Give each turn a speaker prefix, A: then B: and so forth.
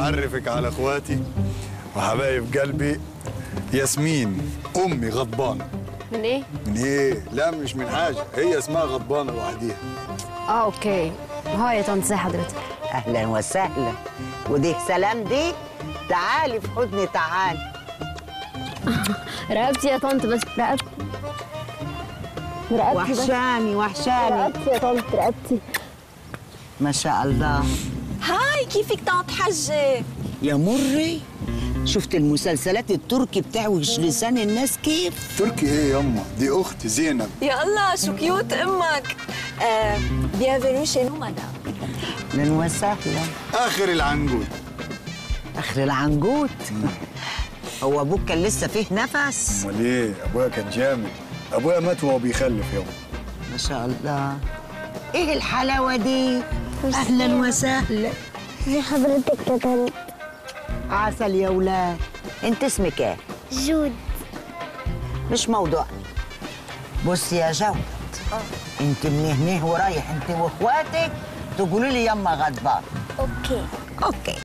A: اعرفك على اخواتي وحبايب قلبي ياسمين امي غضبانه
B: من ايه؟
A: من ايه لا مش من حاجه هي اسمها غضبانه لوحديها
B: اه اوكي هاي يا طنط ازي حضرتك
C: اهلا وسهلا ودي سلام دي تعالي في حضني تعالي
B: رقبتي يا طنط بس رقبتي رقبتي بس
C: وحشاني وحشاني
B: رقبتي يا طنط رقبتي
C: ما شاء الله
D: هاي كيفك طنط حجة؟
C: يا مري شفت المسلسلات التركي بتعوج لسان الناس كيف
A: تركي ايه يما دي اختي زينب
D: يا الله شو كيوت امك آه بيانفينو شي نو مدام
C: اهلا وسهلا
A: اخر العنقود
C: اخر العنجود هو ابوك كان لسه فيه نفس
A: امال ايه ابويا كان جامد ابويا مات وهو بيخلف يوم
C: ما شاء الله ايه الحلاوه دي اهلا وسهلا
E: زي حضرتك يا طنط
C: عسل يا ولاد انت اسمك ايه
E: جود
C: مش موضوع بص يا جود انت من هنا ورايح انت واخواتك تقولي لي يما غضبان
E: اوكي
C: اوكي